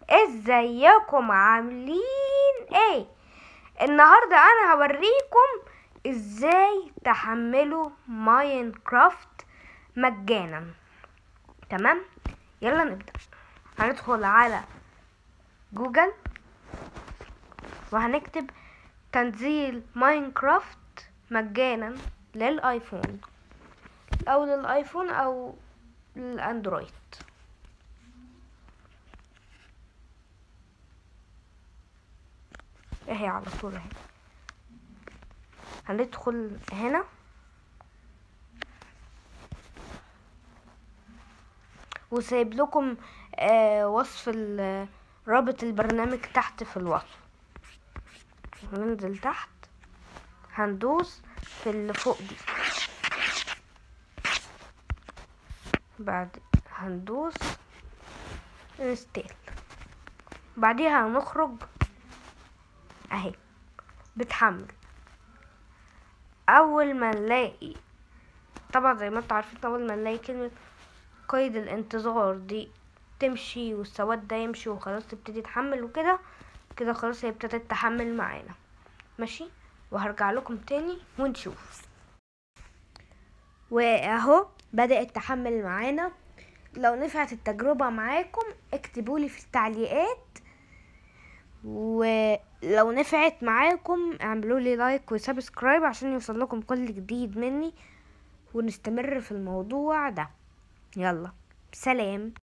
ازيكم عاملين ايه النهارده انا هوريكم ازاي تحملوا ماينكرافت مجانا تمام يلا نبدا هندخل على جوجل وهنكتب تنزيل ماينكرافت مجانا للايفون او للايفون او للاندرويد اهي على طول اهي هندخل هنا وسايب لكم آه وصف ال- رابط البرنامج تحت في الوصف هننزل تحت هندوس في اللي فوق دي بعد هندوس انستال بعديها هنخرج اهي بتحمل اول ما نلاقي طبعا زي ما انتوا عارفين اول ما نلاقي كلمة قيد الانتظار دي تمشي والسواد ده يمشي وخلاص تبتدي تحمل وكده كده خلاص هي ابتدت تحمل معانا ماشي وهرجع لكم تاني ونشوف واهو بدأت تحمل معانا لو نفعت التجربة معاكم اكتبولي في التعليقات ولو نفعت معاكم اعملوا لي لايك وسبسكرايب عشان يوصل لكم كل جديد مني ونستمر في الموضوع ده يلا سلام